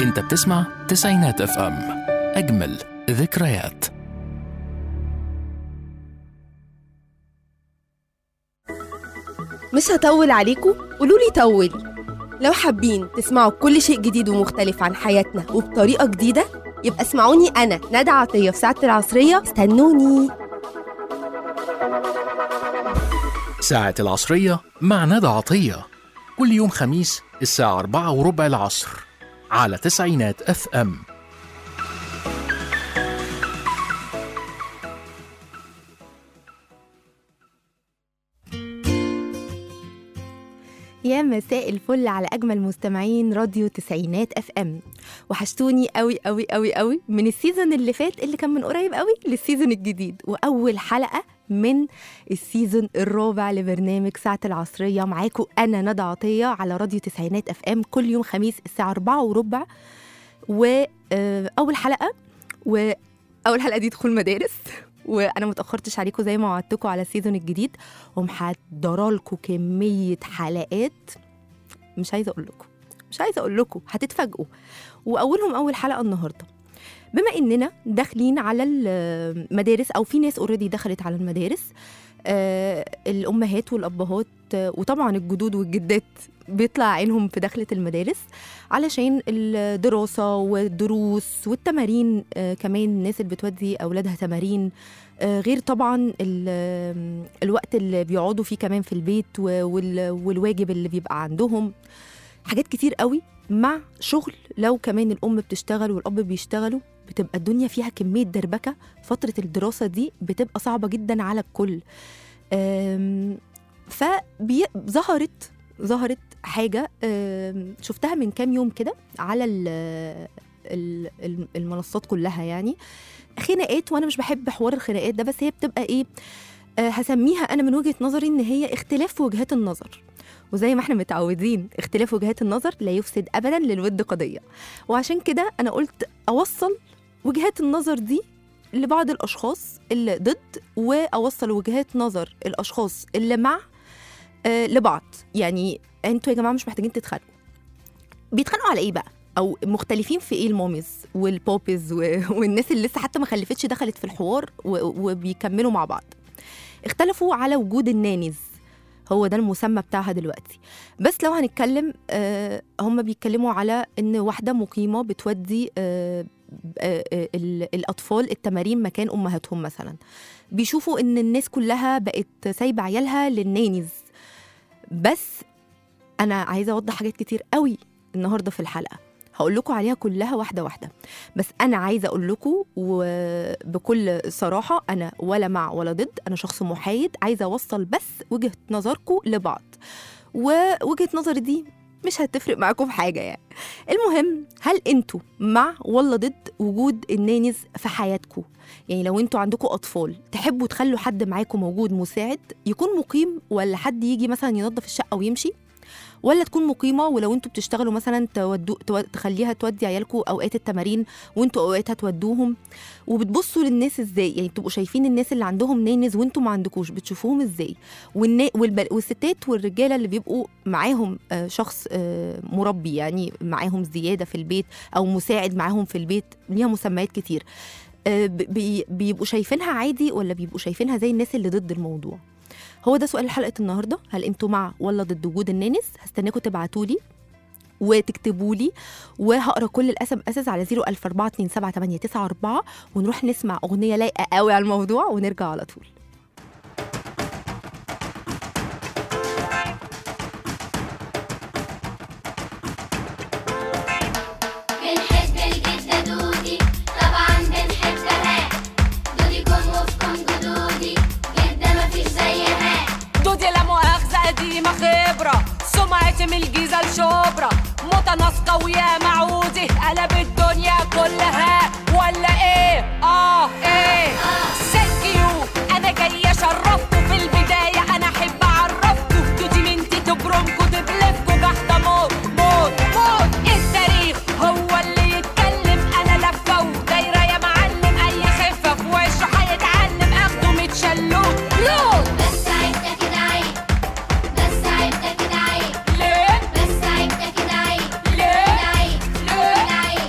انت بتسمع تسعينات اف ام اجمل ذكريات مش هطول عليكم قولوا لي طولي لو حابين تسمعوا كل شيء جديد ومختلف عن حياتنا وبطريقة جديدة يبقى اسمعوني أنا ندى عطية في ساعة العصرية استنوني ساعة العصرية مع ندى عطية كل يوم خميس الساعة أربعة وربع العصر على تسعينات اف ام يا مساء الفل على أجمل مستمعين راديو تسعينات اف ام وحشتوني قوي قوي قوي قوي من السيزون اللي فات اللي كان من قريب قوي للسيزون الجديد وأول حلقة من السيزون الرابع لبرنامج ساعة العصرية معاكم أنا ندى عطية على راديو تسعينات اف ام كل يوم خميس الساعة أربعة وربع وأول حلقة وأول حلقة دي دخول مدارس وانا متاخرتش عليكم زي ما وعدتكم على السيزون الجديد ومحضره لكم كميه حلقات مش عايزه اقول لكم مش عايزه اقول لكم هتتفاجئوا واولهم اول حلقه النهارده بما اننا داخلين على المدارس او في ناس اوريدي دخلت على المدارس آه الامهات والابهات آه وطبعا الجدود والجدات بيطلع عينهم في دخلة المدارس علشان الدراسة والدروس والتمارين آه كمان الناس اللي بتودي أولادها تمارين آه غير طبعا الوقت اللي بيقعدوا فيه كمان في البيت والواجب اللي بيبقى عندهم حاجات كتير قوي مع شغل لو كمان الأم بتشتغل والأب بيشتغلوا بتبقى الدنيا فيها كمية دربكة فترة الدراسة دي بتبقى صعبة جدا على الكل فظهرت ظهرت حاجة شفتها من كام يوم كده على المنصات كلها يعني خناقات وانا مش بحب حوار الخناقات ده بس هي بتبقى ايه هسميها انا من وجهة نظري ان هي اختلاف في وجهات النظر وزي ما احنا متعودين اختلاف وجهات النظر لا يفسد ابدا للود قضيه وعشان كده انا قلت اوصل وجهات النظر دي لبعض الاشخاص اللي ضد واوصل وجهات نظر الاشخاص اللي مع آه لبعض يعني انتوا يا جماعه مش محتاجين تتخانقوا بيتخانقوا على ايه بقى او مختلفين في ايه الماميز والبوبيز و... والناس اللي لسه حتى ما خلفتش دخلت في الحوار و... وبيكملوا مع بعض اختلفوا على وجود النانيز هو ده المسمى بتاعها دلوقتي بس لو هنتكلم آه هم بيتكلموا على ان واحده مقيمه بتودي آه آه الاطفال التمارين مكان امهاتهم مثلا بيشوفوا ان الناس كلها بقت سايبه عيالها للنانيز بس انا عايزه اوضح حاجات كتير قوي النهارده في الحلقه هقول لكم عليها كلها واحده واحده بس انا عايزه اقول لكم وبكل صراحه انا ولا مع ولا ضد انا شخص محايد عايزه اوصل بس وجهه نظركم لبعض ووجهه نظري دي مش هتفرق معاكم في حاجه يعني المهم هل انتوا مع ولا ضد وجود النانيز في حياتكم يعني لو انتوا عندكم اطفال تحبوا تخلوا حد معاكم موجود مساعد يكون مقيم ولا حد يجي مثلا ينظف الشقه ويمشي ولا تكون مقيمه ولو انتوا بتشتغلوا مثلا تودو تو... تخليها تودي عيالكم اوقات التمارين وانتوا اوقات هتودوهم وبتبصوا للناس ازاي يعني بتبقوا شايفين الناس اللي عندهم نانز وانتوا ما عندكوش بتشوفوهم ازاي والنا... والبل... والستات والرجاله اللي بيبقوا معاهم آه شخص آه مربي يعني معاهم زياده في البيت او مساعد معاهم في البيت ليها مسميات كتير آه بي... بيبقوا شايفينها عادي ولا بيبقوا شايفينها زي الناس اللي ضد الموضوع هو ده سؤال حلقه النهارده هل انتوا مع ولا ضد وجود النانس هستناكم تبعتوا لي وتكتبوا لي وهقرا كل الاس ام اسز على 004278994 ونروح نسمع اغنيه لايقه قوي على الموضوع ونرجع على طول بنحب الجدة دودي طبعا بنحبها دودي كون وفي كون جدودي جدة مفيش زيها دودي لا مؤاخذة قديمة خبرة سمعتي من الجيزة لشبرا متناسقة ويا معودي قلب الدنيا كلها ولا ايه؟ اه ايه؟ سكيو انا جاية شرفتوا في البداية انا احب اعرفكوا دودي منتي تبرمكوا تبلفكوا جحدة موت موت موت التاريخ هو اللي يتكلم انا لفة ودايرة يا معلم اي خفة في وشه هيتعلم اخده متشلوت لوت بس عيبتك كده عيب بس عيبتك كده عيب ليه؟ بس عيبتك كده عيب ليه؟ كده عيب كده عيب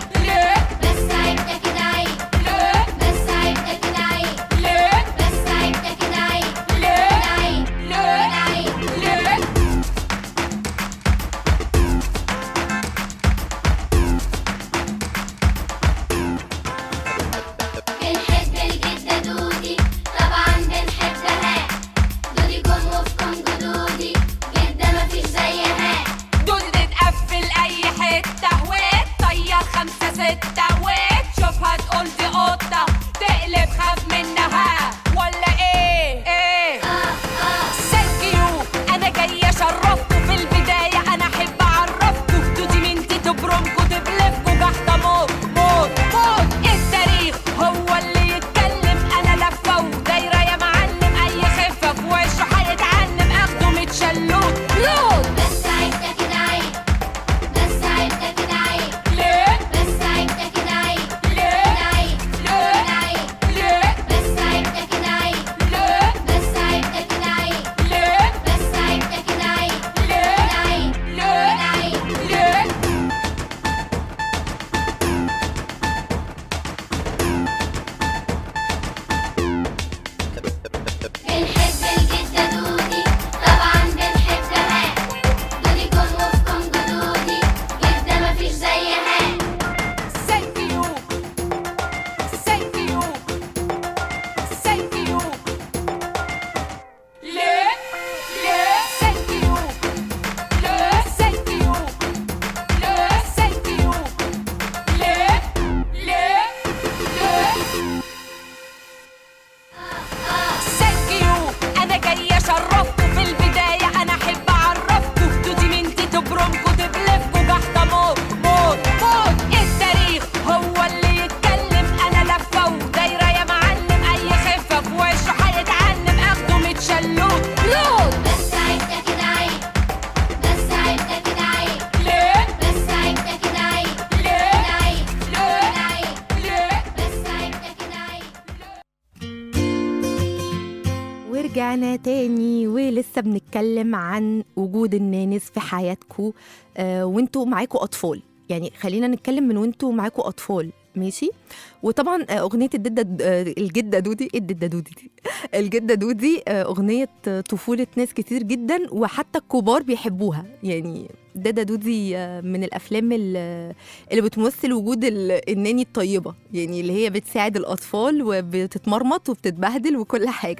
ورجعنا تاني ولسه بنتكلم عن وجود النانس في حياتكم آه وانتوا معاكم اطفال يعني خلينا نتكلم من وانتوا معاكم اطفال ماشي وطبعا آه، اغنيه الدده آه، الجده دودي ايه الدده دودي دي الجده دودي آه، اغنيه آه، طفوله ناس كتير جدا وحتى الكبار بيحبوها يعني دادا دودي آه، من الافلام ال- اللي بتمثل وجود ال- الناني الطيبه يعني اللي هي بتساعد الاطفال وبتتمرمط وبتتبهدل وكل حاجه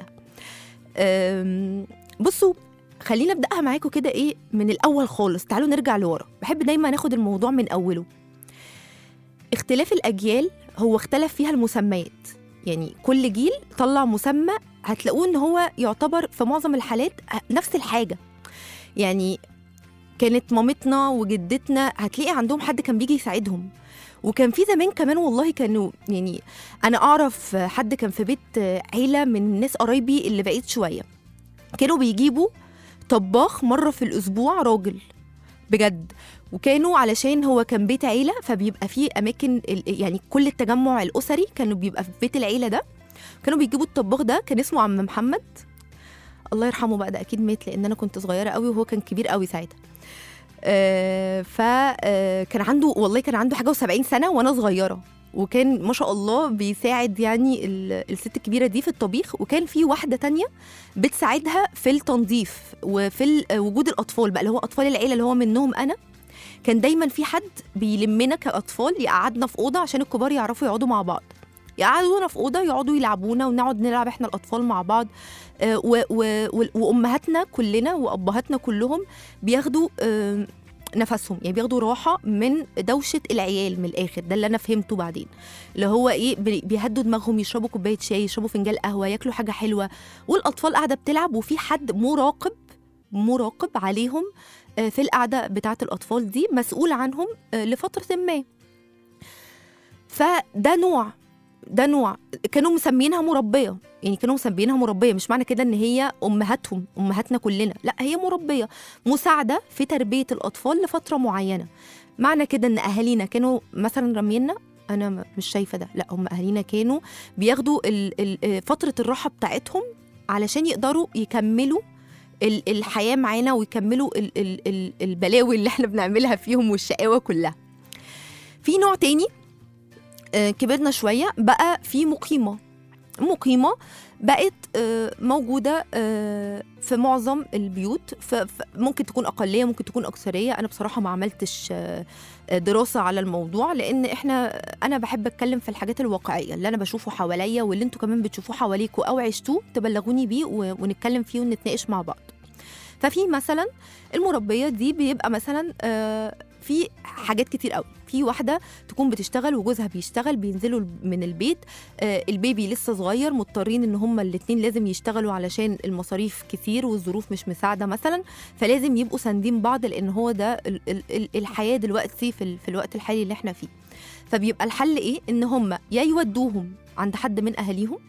أم، بصوا خلينا ابداها معاكم كده ايه من الاول خالص تعالوا نرجع لورا بحب دايما ناخد الموضوع من اوله اختلاف الاجيال هو اختلف فيها المسميات يعني كل جيل طلع مسمى هتلاقوه ان هو يعتبر في معظم الحالات نفس الحاجه يعني كانت مامتنا وجدتنا هتلاقي عندهم حد كان بيجي يساعدهم وكان في زمان كمان والله كانوا يعني انا اعرف حد كان في بيت عيله من ناس قرايبي اللي بعيد شويه كانوا بيجيبوا طباخ مره في الاسبوع راجل بجد وكانوا علشان هو كان بيت عيله فبيبقى فيه اماكن ال- يعني كل التجمع الاسري كانوا بيبقى في بيت العيله ده كانوا بيجيبوا الطباخ ده كان اسمه عم محمد الله يرحمه بقى ده اكيد مات لان انا كنت صغيره قوي وهو كان كبير قوي ساعتها آه فكان عنده والله كان عنده حاجه و70 سنه وانا صغيره وكان ما شاء الله بيساعد يعني ال- الست الكبيره دي في الطبيخ وكان في واحده تانية بتساعدها في التنظيف وفي ال- وجود الاطفال بقى اللي هو اطفال العيله اللي هو منهم انا كان دايما في حد بيلمنا كاطفال يقعدنا في اوضه عشان الكبار يعرفوا يقعدوا مع بعض يقعدونا في اوضه يقعدوا يلعبونا ونقعد نلعب احنا الاطفال مع بعض آه، و- و- و- وامهاتنا كلنا وابهاتنا كلهم بياخدوا آه، نفسهم يعني بياخدوا راحه من دوشه العيال من الاخر ده اللي انا فهمته بعدين اللي هو ايه بي- بيهدوا دماغهم يشربوا كوبايه شاي يشربوا فنجان قهوه ياكلوا حاجه حلوه والاطفال قاعده بتلعب وفي حد مراقب مراقب عليهم آه، في القعده بتاعه الاطفال دي مسؤول عنهم آه، لفتره ما فده نوع ده نوع كانوا مسمينها مربيه يعني كانوا مسمينها مربيه مش معنى كده ان هي امهاتهم امهاتنا كلنا لا هي مربيه مساعده في تربيه الاطفال لفتره معينه معنى كده ان اهالينا كانوا مثلا رامينا انا م- مش شايفه ده لا هم اهالينا كانوا بياخدوا ال- ال- فتره الراحه بتاعتهم علشان يقدروا يكملوا ال- الحياه معانا ويكملوا ال- ال- ال- البلاوي اللي احنا بنعملها فيهم والشقاوه كلها في نوع تاني آه، كبرنا شويه بقى في مقيمه مقيمه بقت آه، موجوده آه، في معظم البيوت ف- ف- ممكن تكون اقليه ممكن تكون اكثريه انا بصراحه ما عملتش آه، آه، دراسه على الموضوع لان احنا انا بحب اتكلم في الحاجات الواقعيه اللي انا بشوفه حواليا واللي انتوا كمان بتشوفوه حواليكوا او عشتوه تبلغوني بيه و- ونتكلم فيه ونتناقش مع بعض ففي مثلا المربيه دي بيبقى مثلا آه، في حاجات كتير قوي في واحده تكون بتشتغل وجوزها بيشتغل بينزلوا من البيت آه، البيبي لسه صغير مضطرين ان هما الاتنين لازم يشتغلوا علشان المصاريف كتير والظروف مش مساعده مثلا فلازم يبقوا ساندين بعض لان هو ده ال- ال- ال- الحياه دلوقتي في, ال- في الوقت الحالي اللي احنا فيه فبيبقى الحل ايه ان هما يا يودوهم عند حد من اهاليهم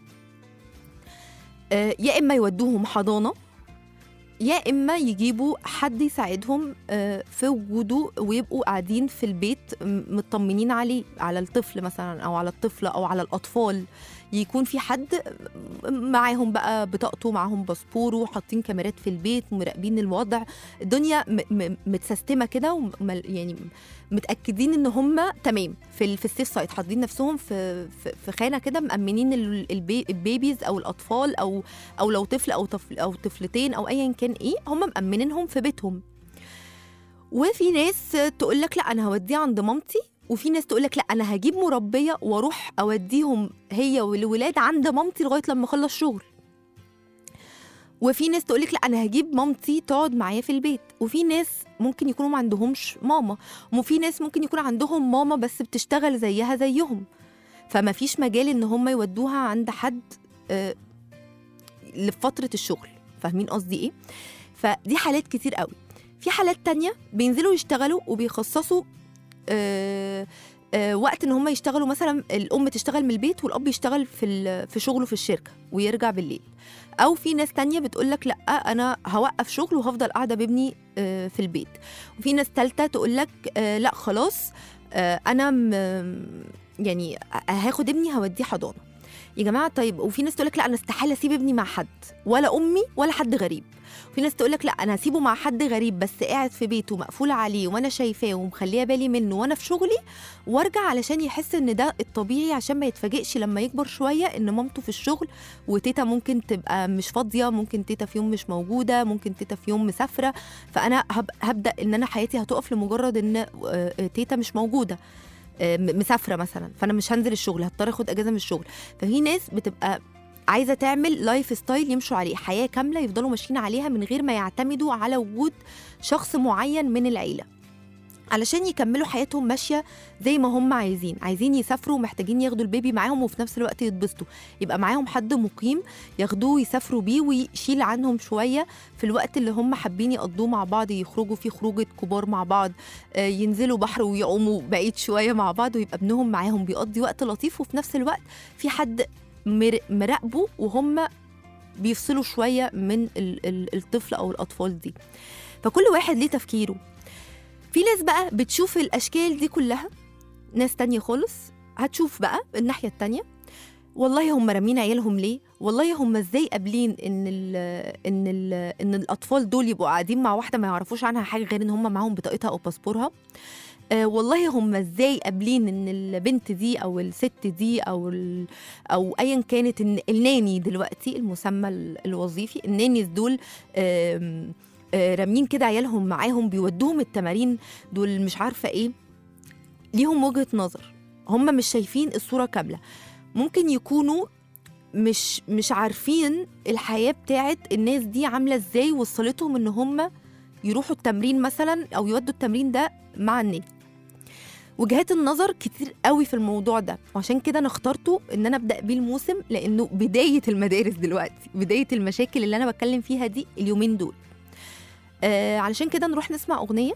آه، يا اما يودوهم حضانه يا اما يجيبوا حد يساعدهم آه، في وجوده ويبقوا قاعدين في البيت م- مطمنين عليه على الطفل مثلا او على الطفله او على الاطفال يكون في حد معاهم بقى بطاقته معاهم باسبوره حاطين كاميرات في البيت مراقبين الوضع الدنيا م- م- متسيستمه كده وم- يعني متاكدين ان هم تمام في ال- في السيف سايت حاطين نفسهم في في, في خانه كده مامنين ال- البي البيبيز او الاطفال او او لو طفل او طفل او طفلتين او ايا كان ايه هم مامنينهم في بيتهم وفي ناس تقول لك لا انا هوديه عند مامتي وفي ناس تقول لك لا انا هجيب مربيه واروح اوديهم هي والولاد عند مامتي لغايه لما اخلص شغل وفي ناس تقول لك لا انا هجيب مامتي تقعد معايا في البيت وفي ناس ممكن يكونوا ما عندهمش ماما وفي ناس ممكن يكون عندهم ماما بس بتشتغل زيها زيهم فما فيش مجال ان هم يودوها عند حد آه، لفتره الشغل فاهمين قصدي ايه فدي حالات كتير قوي في حالات تانية بينزلوا يشتغلوا وبيخصصوا آه، آه، وقت ان هم يشتغلوا مثلا الام تشتغل من البيت والاب يشتغل في ال- في شغله في الشركه ويرجع بالليل او في ناس تانية بتقول لك لا انا هوقف شغل وهفضل قاعده بابني آه، في البيت وفي ناس تالتة تقول لك آه، لا خلاص آه، انا م- يعني هاخد ابني هوديه حضانه يا جماعه طيب وفي ناس تقول لك لا انا استحاله اسيب ابني مع حد ولا امي ولا حد غريب في ناس تقول لك لا انا هسيبه مع حد غريب بس قاعد في بيته مقفول عليه وانا شايفاه ومخليه بالي منه وانا في شغلي وارجع علشان يحس ان ده الطبيعي عشان ما يتفاجئش لما يكبر شويه ان مامته في الشغل وتيتا ممكن تبقى مش فاضيه ممكن تيتا في يوم مش موجوده ممكن تيتا في يوم مسافره فانا هب- هبدا ان انا حياتي هتقف لمجرد ان آه، آه، تيتا مش موجوده آه، م- مسافره مثلا فانا مش هنزل الشغل هضطر اخد اجازه من الشغل ففي ناس بتبقى عايزه تعمل لايف ستايل يمشوا عليه حياه كامله يفضلوا ماشيين عليها من غير ما يعتمدوا على وجود شخص معين من العيله علشان يكملوا حياتهم ماشيه زي ما هم عايزين عايزين يسافروا محتاجين ياخدوا البيبي معاهم وفي نفس الوقت يتبسطوا يبقى معاهم حد مقيم ياخدوه يسافروا بيه ويشيل عنهم شويه في الوقت اللي هم حابين يقضوه مع بعض يخرجوا فيه خروجه كبار مع بعض آه، ينزلوا بحر ويعوموا بعيد شويه مع بعض ويبقى ابنهم معاهم بيقضي وقت لطيف وفي نفس الوقت في حد مر- مراقبه وهم بيفصلوا شويه من ال- ال- الطفل او الاطفال دي فكل واحد ليه تفكيره في ناس بقى بتشوف الاشكال دي كلها ناس تانية خالص هتشوف بقى الناحيه التانية والله هم رامين عيالهم ليه والله هم ازاي قابلين ان ال ان ال ان الاطفال دول يبقوا قاعدين مع واحده ما يعرفوش عنها حاجه غير ان هم معاهم بطاقتها او باسبورها آه والله هم ازاي قابلين ان البنت دي او الست دي او ال او ايا كانت إن الناني دلوقتي المسمى ال- الوظيفي النانيز دول آم، آه، رامين كده عيالهم معاهم بيودوهم التمارين دول مش عارفه ايه ليهم وجهه نظر هم مش شايفين الصوره كامله ممكن يكونوا مش مش عارفين الحياه بتاعت الناس دي عامله ازاي وصلتهم ان هم يروحوا التمرين مثلا او يودوا التمرين ده مع النادي وجهات النظر كتير قوي في الموضوع ده وعشان كده انا اخترته ان انا ابدا بيه الموسم لانه بدايه المدارس دلوقتي بدايه المشاكل اللي انا بتكلم فيها دي اليومين دول آه علشان كده نروح نسمع اغنيه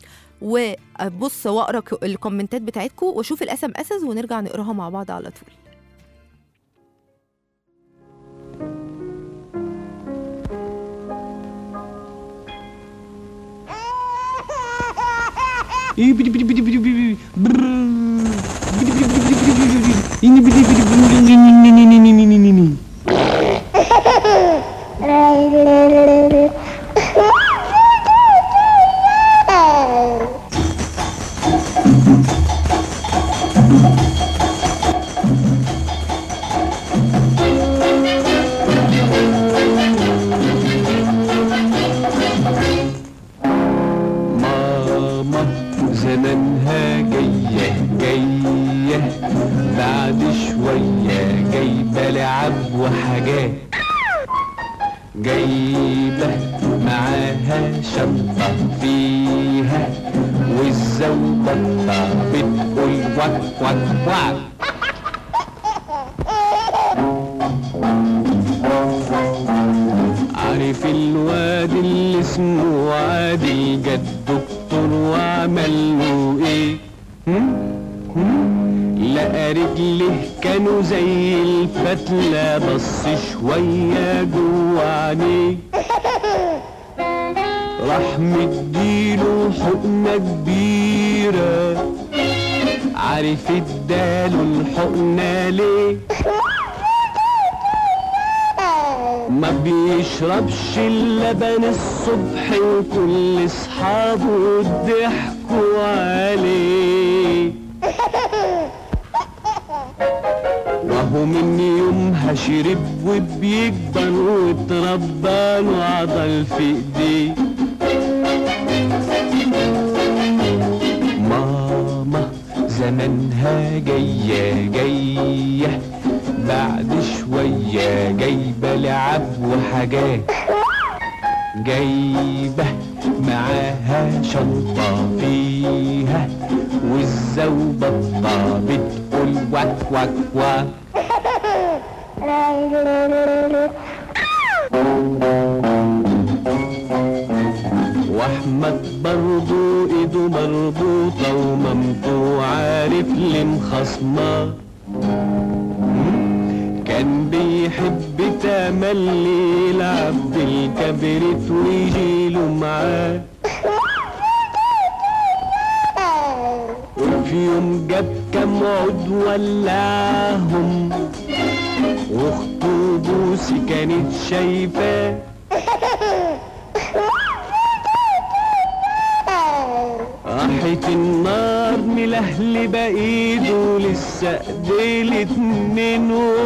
وابص واقرا ك- الكومنتات بتاعتكم واشوف الاس ام اسز ونرجع نقراها مع بعض على طول ماما زمانها جاية جاية بعد شوية جايبة لعب وحاجات جايبة معاها شنطة فيها والزوبطة بتقول وك وك وك عارف الواد اللي اسمه عادل جد دكتور وعمل له ايه هم؟ هم؟ لقى رجله كانوا زي الفتلة بص شوية جوه عينيه راح مديله حقنة كبيرة عارف اداله الحقنة ليه ما بيشربش اللبن الصبح وكل اصحابه ضحكوا عليه وهو من يومها شرب وبيكبر واتربى له عضل في ايديه ماما زمانها جاية جاية بعد شوية جايبة لعب وحاجات جايبة معاها شنطة فيها والزوبطة بتقول وك وك وك واحمد برضو ايده مربوطة ومامته عارف ليه مخصماه كان بيحب تملي يلعب بالكبريت ويجيله معاه وفي يوم جاب كام عود ولعهم واخته بوسي كانت شايفاه راحت النار ملهلبة ايده لسه ايديه الاتنين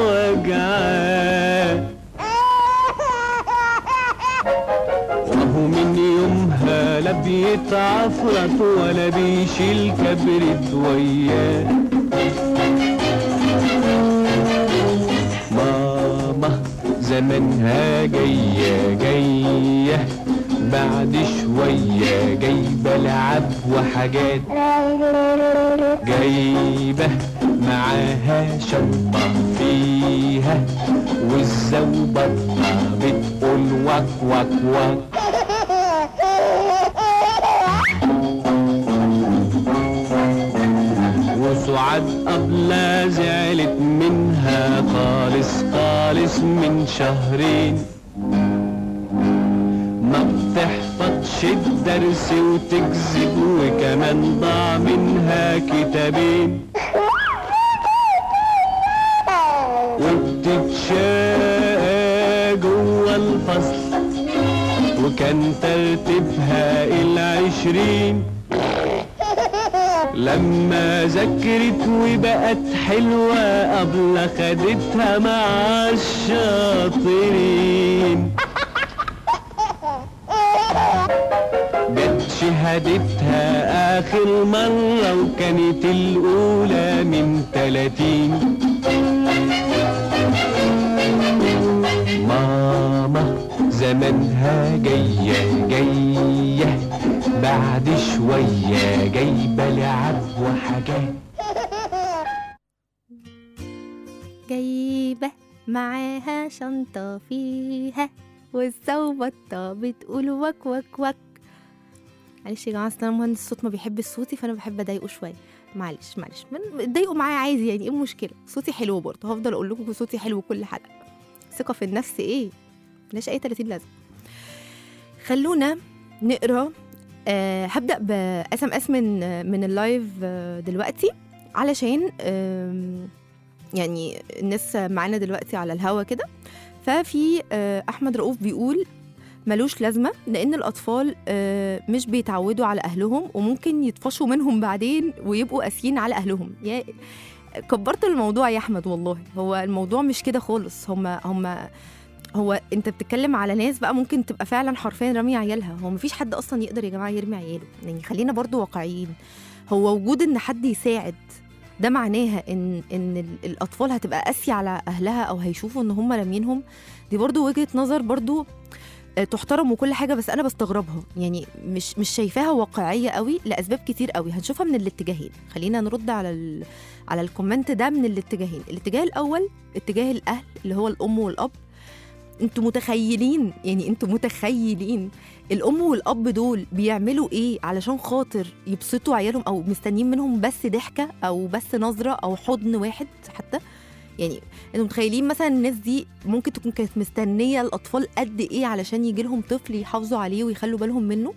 وجعاه وهو من يومها لا بيتعفرت ولا بيشيل كبرت وياه ماما زمانها جاية جاية بعد شوية جايبة لعب وحاجات جايبة معاها شنطة فيها والزوبطة بتقول وك وك وك وسعاد أبلة زعلت منها خالص خالص من شهرين ما بتحفظش الدرس وتكذب وكمان ضاع منها كتابين وبتتشاقى جوه الفصل وكان ترتيبها العشرين لما ذكرت وبقت حلوة قبل خدتها مع الشاطرين جت شهادتها آخر مرة وكانت الأولى من تلاتين ماما زمانها جاية جاية بعد شوية جايبة لعب وحاجات جايبة معاها شنطة فيها والزوبطة بتقول وك وك وك معلش يا جماعة أصل أنا مهندس الصوت ما بيحب صوتي فأنا بحب أضايقه شوية معلش معلش من- اتضايقوا معايا عادي يعني ايه المشكلة صوتي حلو برضه هفضل أقول لكم صوتي حلو كل حلقة ثقة في النفس ايه ملهاش أي 30 لازمة خلونا نقرا أه هبدأ بأس ام اس من من اللايف آه، دلوقتي علشان آم، يعني الناس معانا دلوقتي على الهوا كده ففي آه، احمد رؤوف بيقول ملوش لازمه لان الاطفال آه، مش بيتعودوا على اهلهم وممكن يطفشوا منهم بعدين ويبقوا قاسيين على اهلهم يا كبرت الموضوع يا احمد والله هو الموضوع مش كده خالص هم هم هو انت بتتكلم على ناس بقى ممكن تبقى فعلا حرفيا رامي عيالها هو مفيش حد اصلا يقدر يا جماعه يرمي عياله يعني خلينا برضو واقعيين هو وجود ان حد يساعد ده معناها ان ان ال- الاطفال هتبقى قاسيه على اهلها او هيشوفوا ان هم رامينهم دي برضو وجهه نظر برضو آه، تحترم وكل حاجه بس انا بستغربها يعني مش مش شايفاها واقعيه قوي لاسباب كتير قوي هنشوفها من الاتجاهين خلينا نرد على ال... على الكومنت ده من الاتجاهين الاتجاه الاول اتجاه الاهل اللي هو الام والاب انتوا متخيلين يعني انتوا متخيلين الام والاب دول بيعملوا ايه علشان خاطر يبسطوا عيالهم او مستنيين منهم بس ضحكه او بس نظره او حضن واحد حتى يعني انتوا متخيلين مثلا الناس دي ممكن تكون كانت مستنيه الاطفال قد ايه علشان يجي لهم طفل يحافظوا عليه ويخلوا بالهم منه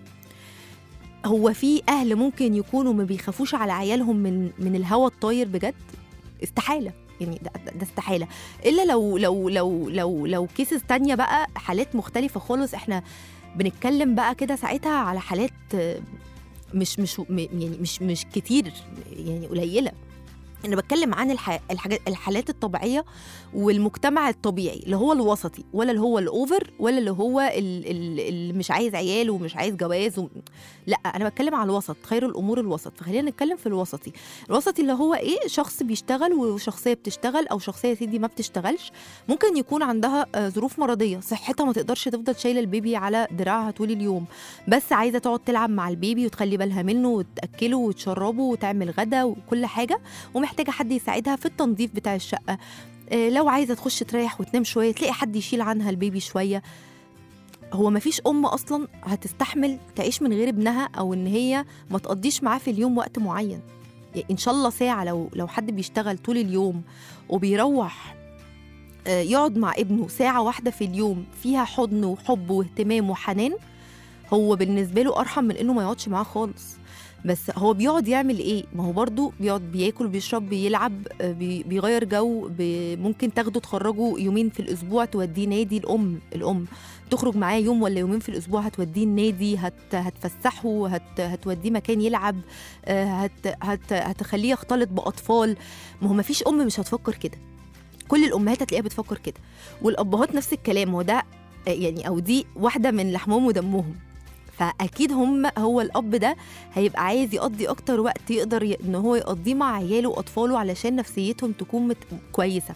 هو في اهل ممكن يكونوا ما بيخافوش على عيالهم من من الهوى الطاير بجد استحاله يعني ده, ده- ده استحاله الا لو لو لو لو لو كيسز تانية بقى حالات مختلفه خالص احنا بنتكلم بقى كده ساعتها على حالات آه، مش مش م- يعني مش مش كتير يعني قليله انا بتكلم عن الح... الحاجات الحالات الطبيعيه والمجتمع الطبيعي اللي هو الوسطي ولا اللي هو الاوفر ولا اللي هو ال- ال- اللي مش عايز عيال ومش عايز جواز و... لا انا بتكلم على الوسط خير الامور الوسط فخلينا نتكلم في الوسطي الوسطي اللي هو ايه شخص بيشتغل وشخصيه بتشتغل او شخصيه سيدي ما بتشتغلش ممكن يكون عندها آه، ظروف مرضيه صحتها ما تقدرش تفضل شايله البيبي على دراعها طول اليوم بس عايزه تقعد تلعب مع البيبي وتخلي بالها منه وتاكله وتشربه وتعمل غدا وكل حاجه ومحتاجه حد يساعدها في التنظيف بتاع الشقه آه، لو عايزه تخش تريح وتنام شويه تلاقي حد يشيل عنها البيبي شويه هو مفيش ام اصلا هتستحمل تعيش من غير ابنها او ان هي ما تقضيش معاه في اليوم وقت معين يعني ان شاء الله ساعه لو لو حد بيشتغل طول اليوم وبيروح آه، يقعد مع ابنه ساعه واحده في اليوم فيها حضن وحب واهتمام وحنان هو بالنسبه له ارحم من انه ما يقعدش معاه خالص بس هو بيقعد يعمل ايه ما هو برضو بيقعد بياكل بيشرب بيلعب آه، بي- بيغير جو بي- ممكن تاخده تخرجه يومين في الاسبوع توديه نادي الام الام تخرج معاه يوم ولا يومين في الاسبوع هتوديه النادي هت هتفسحه هت هتوديه مكان يلعب آه، هت هت هتخليه يختلط باطفال ما هو ما فيش ام مش هتفكر كده كل الامهات هتلاقيها بتفكر كده والابهات نفس الكلام هو ده آه، يعني او دي واحده من لحمهم ودمهم فاكيد هم هو الاب ده هيبقى عايز يقضي اكتر وقت يقدر ي... ان هو يقضيه مع عياله واطفاله علشان نفسيتهم تكون مت... كويسه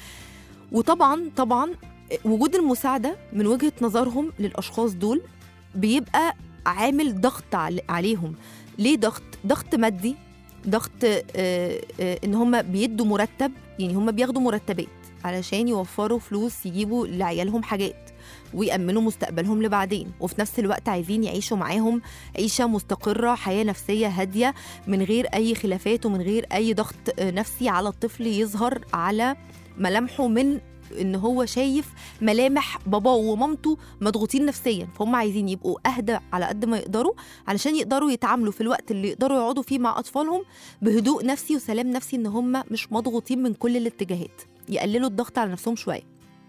وطبعا طبعا وجود المساعده من وجهه نظرهم للاشخاص دول بيبقى عامل ضغط عل- عليهم ليه ضغط ضغط مادي ضغط آه، آه، ان هم بيدوا مرتب يعني هم بياخدوا مرتبات علشان يوفروا فلوس يجيبوا لعيالهم حاجات ويأمنوا مستقبلهم لبعدين وفي نفس الوقت عايزين يعيشوا معاهم عيشة مستقرة حياة نفسية هادية من غير أي خلافات ومن غير أي ضغط آه، نفسي على الطفل يظهر على ملامحه من ان هو شايف ملامح باباه ومامته مضغوطين نفسيا فهم عايزين يبقوا اهدى على قد ما يقدروا علشان يقدروا يتعاملوا في الوقت اللي يقدروا يقعدوا فيه مع اطفالهم بهدوء نفسي وسلام نفسي ان هم مش مضغوطين من كل الاتجاهات يقللوا الضغط على نفسهم شويه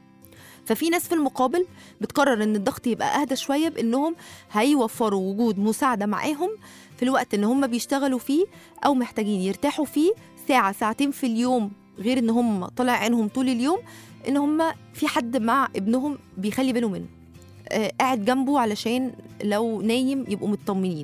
ففي ناس في المقابل بتقرر ان الضغط يبقى اهدى شويه بانهم هيوفروا وجود مساعده معاهم في الوقت ان هم بيشتغلوا فيه او محتاجين يرتاحوا فيه ساعه ساعتين في اليوم غير ان هم طالع عينهم طول اليوم ان هم في حد مع ابنهم بيخلي باله منه آه قاعد جنبه علشان لو نايم يبقوا مطمنين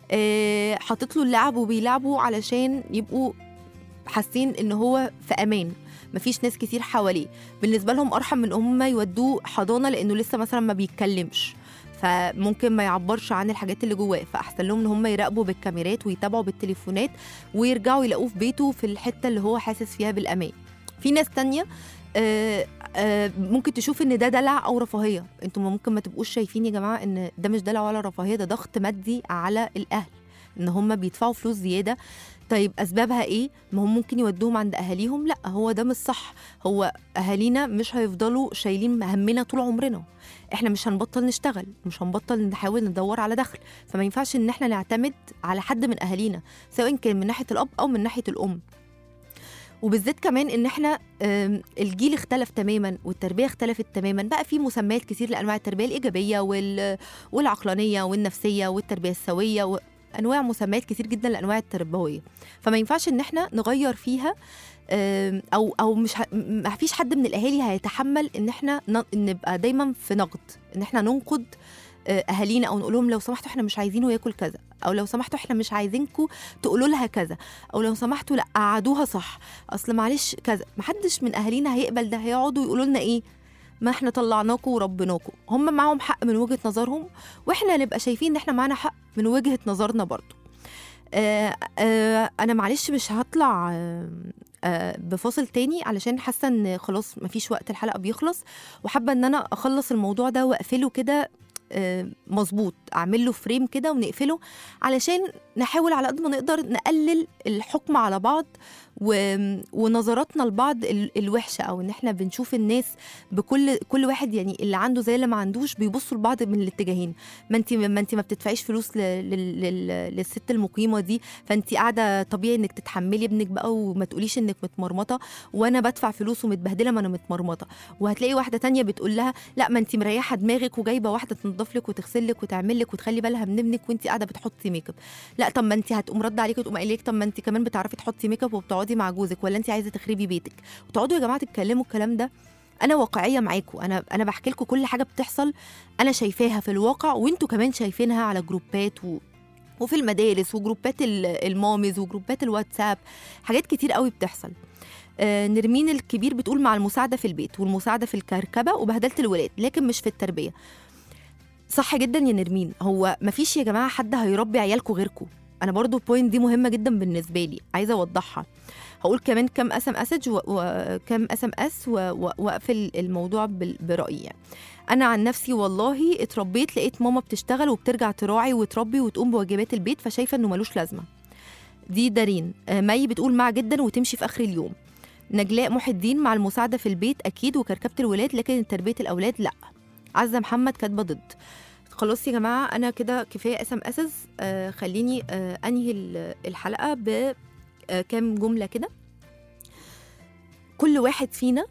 آه حاطط له اللعب وبيلعبوا علشان يبقوا حاسين ان هو في امان مفيش ناس كتير حواليه بالنسبه لهم ارحم من هم يودوه حضانه لانه لسه مثلا ما بيتكلمش فممكن ما يعبرش عن الحاجات اللي جواه فاحسن لهم ان هم يراقبوا بالكاميرات ويتابعوا بالتليفونات ويرجعوا يلاقوه في بيته في الحته اللي هو حاسس فيها بالامان في ناس تانية آه، آه، ممكن تشوف ان ده دلع او رفاهيه انتم ممكن ما تبقوش شايفين يا جماعه ان ده مش دلع ولا رفاهيه ده ضغط مادي على الاهل ان هم بيدفعوا فلوس زياده طيب اسبابها ايه ما هم ممكن يودوهم عند اهاليهم لا هو ده مش صح هو اهالينا مش هيفضلوا شايلين همنا طول عمرنا احنا مش هنبطل نشتغل مش هنبطل نحاول ندور على دخل فما ينفعش ان احنا نعتمد على حد من اهالينا سواء كان من ناحيه الاب او من ناحيه الام وبالذات كمان ان احنا آم، الجيل اختلف تماما والتربيه اختلفت تماما بقى في مسميات كتير لانواع التربيه الايجابيه وال... والعقلانيه والنفسيه والتربيه السويه وانواع مسميات كتير جدا لانواع التربويه فما ينفعش ان احنا نغير فيها آم، او او مش ه... ما فيش حد من الاهالي هيتحمل ان احنا ن... نبقى دايما في نقد ان احنا ننقد آه، اهالينا او نقول لهم لو سمحتوا احنا مش عايزينه ياكل كذا او لو سمحتوا احنا مش عايزينكم تقولوا لها كذا او لو سمحتوا لا قعدوها صح اصل معلش كذا محدش من اهالينا هيقبل ده هيقعدوا يقولوا لنا ايه ما احنا طلعناكم وربناكم هم معاهم حق من وجهه نظرهم واحنا نبقى شايفين ان احنا معانا حق من وجهه نظرنا برضو آه آه انا معلش مش هطلع آه آه بفاصل تاني علشان حاسه ان خلاص مفيش وقت الحلقه بيخلص وحابه ان انا اخلص الموضوع ده واقفله كده آه، مظبوط اعمل له فريم كده ونقفله علشان نحاول على قد ما نقدر نقلل الحكم على بعض و... ونظراتنا لبعض ال- الوحشه او ان احنا بنشوف الناس بكل كل واحد يعني اللي عنده زي اللي ما عندوش بيبصوا لبعض من الاتجاهين ما انت ما انت ما بتدفعيش فلوس ل... لل... لل... للست المقيمه دي فانت قاعده طبيعي انك تتحملي ابنك بقى وما تقوليش انك متمرمطه وانا بدفع فلوس ومتبهدله ما انا متمرمطه وهتلاقي واحده تانية بتقول لها لا ما انت مريحه دماغك وجايبه واحده تنضف لك وتغسل لك وتعمل لك وتخلي بالها من ابنك وانت قاعده بتحطي ميك اب لا طب ما انت هتقوم رد عليك وتقوم قايله لك طب ما انت كمان بتعرفي تحطي ميك اب وبتقعدي مع جوزك ولا انت عايزه تخربي بيتك وتقعدوا يا جماعه تتكلموا الكلام ده انا واقعيه معاكم انا انا بحكي لكم كل حاجه بتحصل انا شايفاها في الواقع وانتوا كمان شايفينها على جروبات و... وفي المدارس وجروبات ال- المامز وجروبات الواتساب حاجات كتير قوي بتحصل آه، نرمين الكبير بتقول مع المساعده في البيت والمساعده في الكركبه وبهدله الولاد لكن مش في التربيه صح جدا يا نرمين هو مفيش يا جماعه حد هيربي عيالكم غيركم انا برضو البوينت دي مهمه جدا بالنسبه لي عايزه اوضحها هقول كمان كم اس ام اسج وكم اس ام اس واقفل الموضوع بال- برايي يعني. انا عن نفسي والله اتربيت لقيت ماما بتشتغل وبترجع تراعي وتربي وتقوم بواجبات البيت فشايفه انه ملوش لازمه دي دارين آه، مي بتقول مع جدا وتمشي في اخر اليوم نجلاء محي الدين مع المساعده في البيت اكيد وكركبه الولاد لكن تربيه الاولاد لا عزه محمد كاتبه ضد خلاص يا جماعه انا كده كفايه اسم اسس آه خليني آه انهي ال- الحلقه بكام جمله كده كل واحد فينا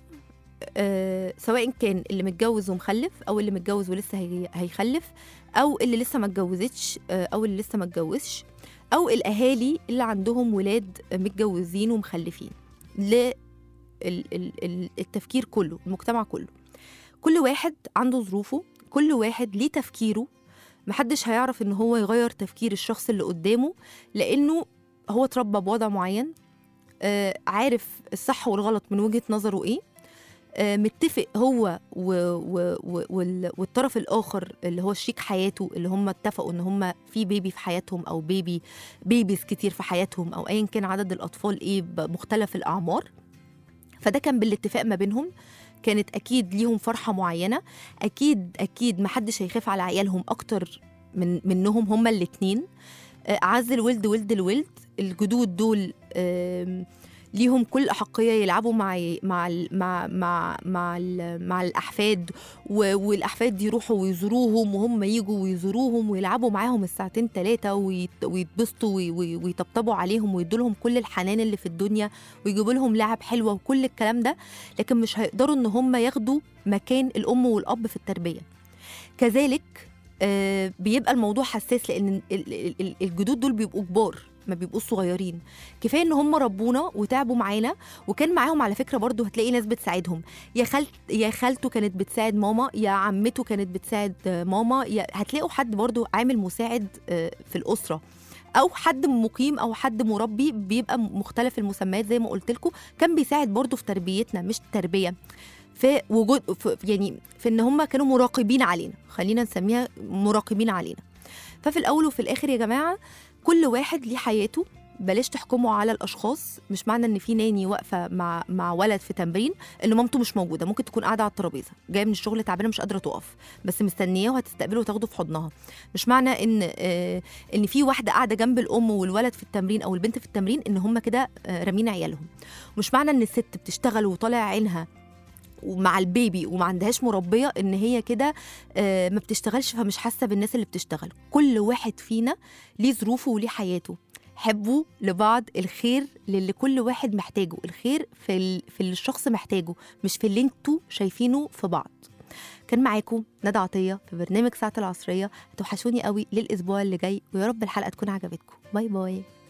آه سواء كان اللي متجوز ومخلف او اللي متجوز ولسه هي- هيخلف او اللي لسه ما اتجوزتش آه او اللي لسه ما اتجوزش او الاهالي اللي عندهم ولاد متجوزين ومخلفين ل ال- ال- ال- التفكير كله المجتمع كله كل واحد عنده ظروفه كل واحد ليه تفكيره محدش هيعرف ان هو يغير تفكير الشخص اللي قدامه لانه هو اتربى بوضع معين آه عارف الصح والغلط من وجهة نظره ايه آه متفق هو و و و وال- والطرف الاخر اللي هو شريك حياته اللي هم اتفقوا ان هم في بيبي في حياتهم او بيبي بيبيز كتير في حياتهم او ايا كان عدد الاطفال ايه بمختلف الاعمار فده كان بالاتفاق ما بينهم كانت اكيد ليهم فرحه معينه اكيد اكيد محدش هيخاف على عيالهم اكتر من منهم هما الاتنين آه، اعز الولد ولد الولد الجدود دول آم، ليهم كل احقيه يلعبوا مع مع ال- مع مع مع, ال- مع الاحفاد و- والاحفاد يروحوا ويزوروهم وهم يجوا ويزوروهم ويلعبوا معاهم الساعتين ثلاثه ويتبسطوا وي- وي- ويطبطبوا عليهم ويدوا لهم كل الحنان اللي في الدنيا ويجيبوا لهم لعب حلوه وكل الكلام ده لكن مش هيقدروا ان هم ياخدوا مكان الام والاب في التربيه كذلك آه، بيبقى الموضوع حساس لان ال- ال- ال- الجدود دول بيبقوا كبار ما بيبقوش صغيرين كفايه ان هم ربونا وتعبوا معانا وكان معاهم على فكره برضو هتلاقي ناس بتساعدهم يا خالت يا خالته كانت بتساعد ماما يا عمته كانت بتساعد آه، ماما يا هتلاقوا حد برضو عامل مساعد آه، في الاسره او حد مقيم او حد مربي بيبقى مختلف المسميات زي ما قلت لكم كان بيساعد برضو في تربيتنا مش تربيه في وجود في يعني في ان هم كانوا مراقبين علينا خلينا نسميها مراقبين علينا ففي الاول وفي الاخر يا جماعه كل واحد ليه حياته بلاش تحكموا على الاشخاص مش معنى ان في ناني واقفه مع مع ولد في تمرين ان مامته مش موجوده ممكن تكون قاعده على الترابيزه جايه من الشغل تعبانه مش قادره تقف بس مستنياه وهتستقبله وتاخده في حضنها مش معنى ان آه ان في واحده قاعده جنب الام والولد في التمرين او البنت في التمرين ان هم كده آه رامين عيالهم مش معنى ان الست بتشتغل وطالع عينها ومع البيبي وما عندهاش مربيه ان هي كده آه، ما بتشتغلش فمش حاسه بالناس اللي بتشتغل كل واحد فينا ليه ظروفه وليه حياته حبوا لبعض الخير للي كل واحد محتاجه الخير في, ال... في اللي الشخص محتاجه مش في اللي انتوا شايفينه في بعض كان معاكم ندى عطيه في برنامج ساعه العصريه هتوحشوني قوي للاسبوع اللي جاي ويا رب الحلقه تكون عجبتكم باي باي